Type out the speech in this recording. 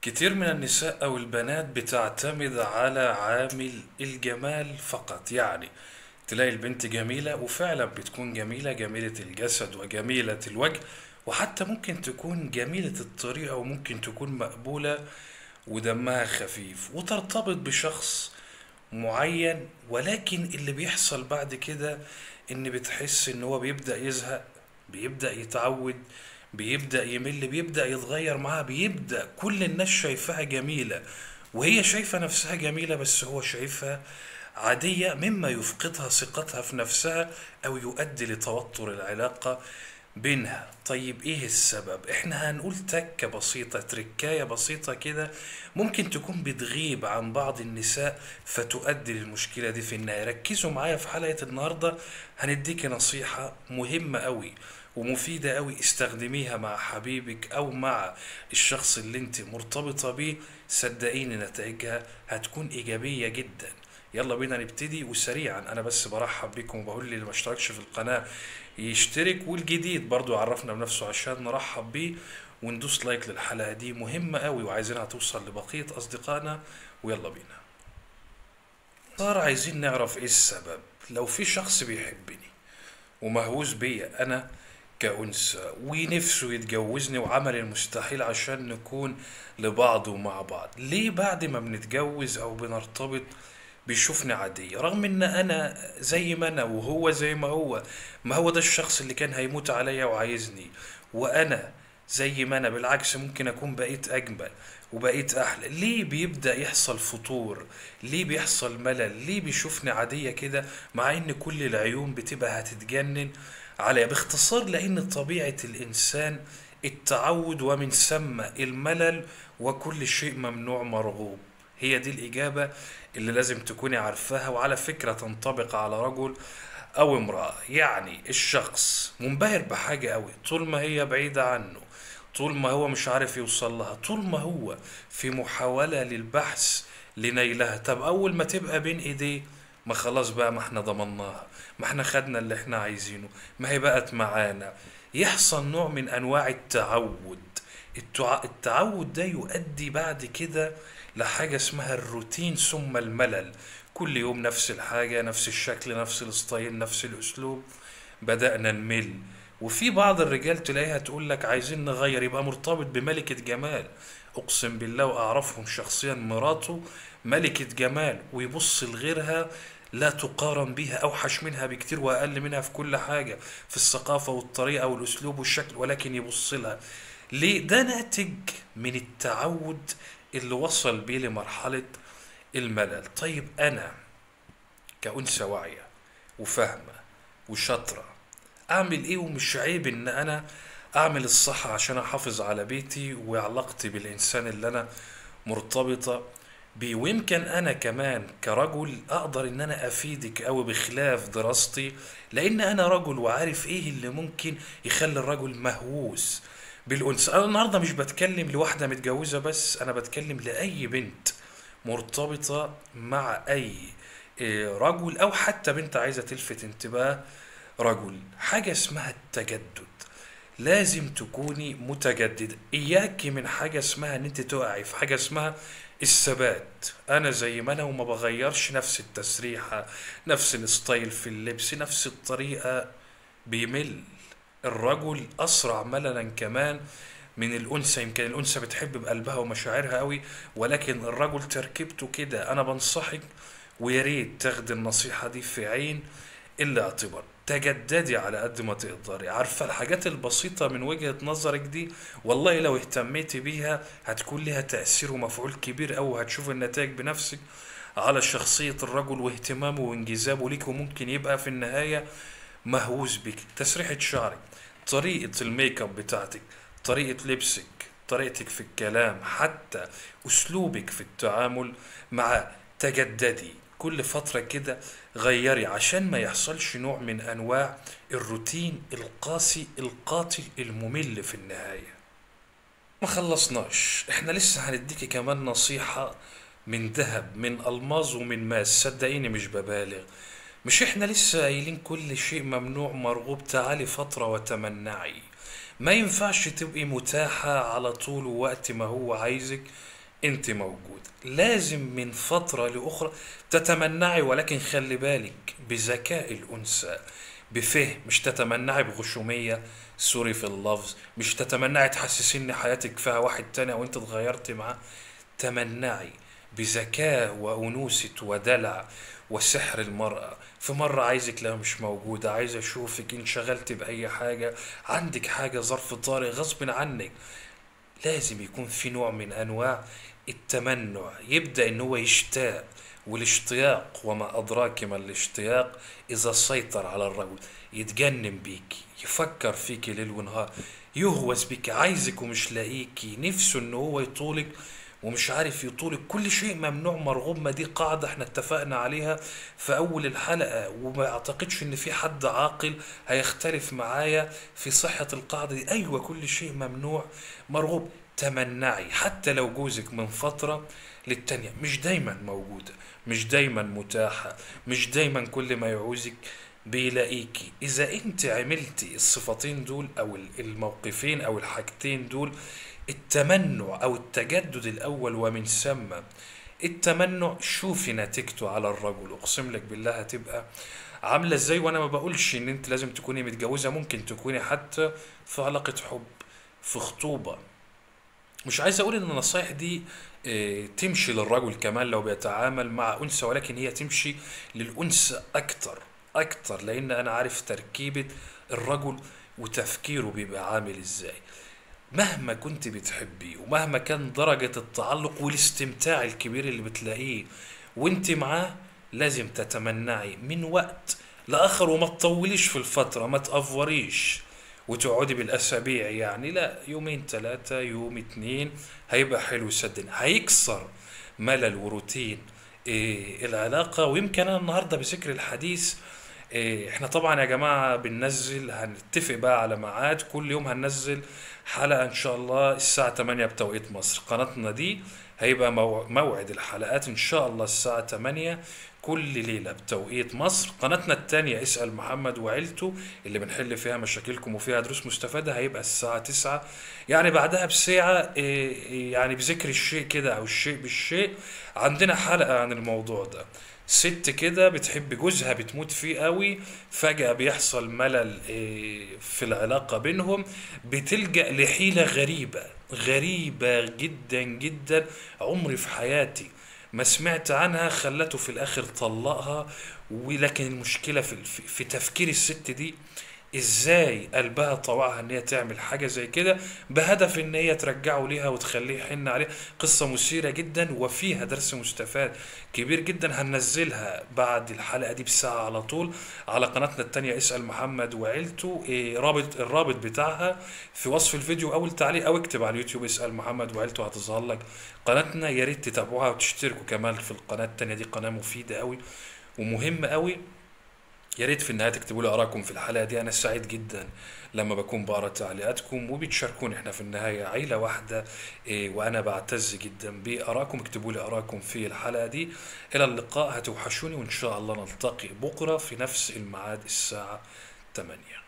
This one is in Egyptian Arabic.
كتير من النساء أو البنات بتعتمد على عامل الجمال فقط يعني تلاقي البنت جميلة وفعلا بتكون جميلة جميلة الجسد وجميلة الوجه وحتى ممكن تكون جميلة الطريقة وممكن تكون مقبولة ودمها خفيف وترتبط بشخص معين ولكن اللي بيحصل بعد كده ان بتحس ان هو بيبدأ يزهق بيبدأ يتعود بيبدأ يمل بيبدأ يتغير معاها بيبدأ كل الناس شايفاها جميلة وهي شايفة نفسها جميلة بس هو شايفها عادية مما يفقدها ثقتها في نفسها أو يؤدي لتوتر العلاقة بينها طيب ايه السبب احنا هنقول تكة بسيطة تركاية بسيطة كده ممكن تكون بتغيب عن بعض النساء فتؤدي للمشكلة دي في النهاية ركزوا معايا في حلقة النهاردة هنديك نصيحة مهمة قوي ومفيدة قوي استخدميها مع حبيبك او مع الشخص اللي انت مرتبطة بيه صدقيني نتائجها هتكون ايجابية جدا يلا بينا نبتدي وسريعا انا بس برحب بكم وبقول للي ما اشتركش في القناة يشترك والجديد برضو يعرفنا بنفسه عشان نرحب بيه وندوس لايك للحلقة دي مهمة قوي وعايزينها توصل لبقية اصدقائنا ويلا بينا صار عايزين نعرف ايه السبب لو في شخص بيحبني ومهووس بيا انا كأنثى ونفسه يتجوزني وعمل المستحيل عشان نكون لبعض ومع بعض ليه بعد ما بنتجوز او بنرتبط بيشوفني عادية رغم ان انا زي ما انا وهو زي ما هو ما هو ده الشخص اللي كان هيموت عليا وعايزني وانا زي ما انا بالعكس ممكن اكون بقيت اجمل وبقيت احلى ليه بيبدأ يحصل فتور ليه بيحصل ملل ليه بيشوفني عادية كده مع ان كل العيون بتبقى هتتجنن عليا باختصار لان طبيعة الانسان التعود ومن ثم الملل وكل شيء ممنوع مرغوب هي دي الإجابة اللي لازم تكوني عارفاها وعلى فكرة تنطبق على رجل أو امرأة يعني الشخص منبهر بحاجة قوي طول ما هي بعيدة عنه طول ما هو مش عارف يوصل لها طول ما هو في محاولة للبحث لنيلها طب أول ما تبقى بين إيديه ما خلاص بقى ما احنا ضمناها ما احنا خدنا اللي احنا عايزينه ما هي بقت معانا يحصل نوع من أنواع التعود التع... التعود ده يؤدي بعد كده لحاجة اسمها الروتين ثم الملل كل يوم نفس الحاجة نفس الشكل نفس الستايل نفس الأسلوب بدأنا نمل وفي بعض الرجال تلاقيها تقول لك عايزين نغير يبقى مرتبط بملكة جمال أقسم بالله وأعرفهم شخصيا مراته ملكة جمال ويبص لغيرها لا تقارن بها أوحش منها بكتير وأقل منها في كل حاجة في الثقافة والطريقة والأسلوب والشكل ولكن يبص لها ليه ده ناتج من التعود اللي وصل بيه لمرحلة الملل طيب أنا كأنثى واعية وفاهمة وشاطرة أعمل إيه ومش عيب إن أنا أعمل الصح عشان أحافظ على بيتي وعلاقتي بالإنسان اللي أنا مرتبطة بيه ويمكن أنا كمان كرجل أقدر إن أنا أفيدك أوي بخلاف دراستي لأن أنا رجل وعارف إيه اللي ممكن يخلي الرجل مهووس بالأنثى أنا النهاردة مش بتكلم لواحدة متجوزة بس أنا بتكلم لأي بنت مرتبطة مع أي إيه، رجل أو حتى بنت عايزة تلفت انتباه رجل حاجة اسمها التجدد لازم تكوني متجددة إياكي من حاجة اسمها إن أنت تقعي في حاجة اسمها الثبات أنا زي ما أنا وما بغيرش نفس التسريحة نفس الستايل في اللبس نفس الطريقة بيمل الرجل أسرع مللا كمان من الأنثى يمكن الأنثى بتحب بقلبها ومشاعرها قوي ولكن الرجل تركيبته كده أنا بنصحك ويا ريت تاخدي النصيحة دي في عين الاعتبار تجددي على قد ما تقدري عارفة الحاجات البسيطة من وجهة نظرك دي والله لو اهتميتي بيها هتكون لها تأثير ومفعول كبير أوي هتشوف النتائج بنفسك على شخصية الرجل واهتمامه وانجذابه ليك وممكن يبقى في النهاية مهووس بك تسريحة شعرك طريقة الميك اب بتاعتك طريقة لبسك طريقتك في الكلام حتى أسلوبك في التعامل مع تجددي كل فترة كده غيري عشان ما يحصلش نوع من أنواع الروتين القاسي القاتل الممل في النهاية ما خلصناش احنا لسه هنديكي كمان نصيحة من ذهب من ألماظ ومن ماس صدقيني مش ببالغ مش احنا لسه قايلين كل شيء ممنوع مرغوب تعالي فترة وتمنعي ما ينفعش تبقي متاحة على طول ووقت ما هو عايزك انت موجود لازم من فترة لأخرى تتمنعي ولكن خلي بالك بذكاء الأنثى بفهم مش تتمنعي بغشومية سوري في اللفظ مش تتمنعي تحسسي ان حياتك فيها واحد تاني او انت اتغيرتي معاه تمنعي بذكاء وأنوثة ودلع وسحر المرأة في مرة عايزك لا مش موجودة عايز أشوفك انشغلت بأي حاجة عندك حاجة ظرف طارئ غصب عنك لازم يكون في نوع من أنواع التمنع يبدأ إن هو يشتاق والاشتياق وما أدراك ما الاشتياق إذا سيطر على الرجل يتجنن بيكي يفكر فيكي ليل ونهار يهوس بيكي عايزك ومش لاقيكي نفسه إن هو يطولك ومش عارف يطولك كل شيء ممنوع مرغوب ما دي قاعدة احنا اتفقنا عليها في أول الحلقة وما أعتقدش إن في حد عاقل هيختلف معايا في صحة القاعدة دي أيوة كل شيء ممنوع مرغوب تمنعي حتى لو جوزك من فترة للتانية مش دايما موجودة مش دايما متاحة مش دايما كل ما يعوزك بيلاقيكي إذا أنت عملتي الصفتين دول أو الموقفين أو الحاجتين دول التمنع أو التجدد الأول ومن ثم التمنع شوفي نتيجته على الرجل أقسم لك بالله هتبقى عاملة ازاي وانا ما بقولش ان انت لازم تكوني متجوزة ممكن تكوني حتى في علاقة حب في خطوبة مش عايز اقول ان النصايح دي آه، تمشي للرجل كمان لو بيتعامل مع انثى ولكن هي تمشي للانثى اكتر اكتر لان انا عارف تركيبة الرجل وتفكيره بيبقى عامل ازاي مهما كنت بتحبيه ومهما كان درجة التعلق والاستمتاع الكبير اللي بتلاقيه وانت معاه لازم تتمنعي من وقت لآخر وما تطوليش في الفترة ما تأفوريش وتقعدي بالأسابيع يعني لا يومين ثلاثة يوم اتنين هيبقى حلو صدقني هيكسر ملل وروتين إيه العلاقة ويمكن أنا النهاردة بذكر الحديث إيه احنا طبعا يا جماعة بننزل هنتفق بقى على ميعاد كل يوم هننزل حلقة ان شاء الله الساعة 8 بتوقيت مصر قناتنا دي هيبقى مو- موعد الحلقات ان شاء الله الساعة 8 كل ليلة بتوقيت مصر قناتنا التانية اسأل محمد وعيلته اللي بنحل فيها مشاكلكم وفيها دروس مستفادة هيبقى الساعة 9 يعني بعدها بساعة إيه، يعني بذكر الشيء كده او الشيء بالشيء عندنا حلقة عن الموضوع ده ست كده بتحب جوزها بتموت فيه قوي فجأة بيحصل ملل إيه، في العلاقة بينهم بتلجأ لحيلة غريبة غريبة جدا جدا عمري في حياتي ما سمعت عنها خلته في الآخر طلقها ولكن المشكلة في, في, في تفكير الست دي ازاي قلبها طوعها ان هي تعمل حاجة زي كده بهدف ان هي ترجعه ليها وتخليه يحن عليه قصة مثيرة جدا وفيها درس مستفاد كبير جدا هننزلها بعد الحلقة دي بساعة على طول على قناتنا التانية اسأل محمد وعيلته إيه رابط الرابط بتاعها في وصف الفيديو اول تعليق او اكتب على اليوتيوب اسأل محمد وعيلته هتظهر لك قناتنا يا ريت تتابعوها وتشتركوا كمان في القناة التانية دي قناة مفيدة قوي ومهمة قوي يا ريت في النهاية تكتبوا لي آراءكم في الحلقة دي أنا سعيد جدا لما بكون بقرا تعليقاتكم وبتشاركوني احنا في النهاية عيلة واحدة إيه، وأنا بعتز جدا بآرائكم اكتبوا لي آراءكم في الحلقة دي إلى اللقاء هتوحشوني وإن شاء الله نلتقي بكرة في نفس الميعاد الساعة 8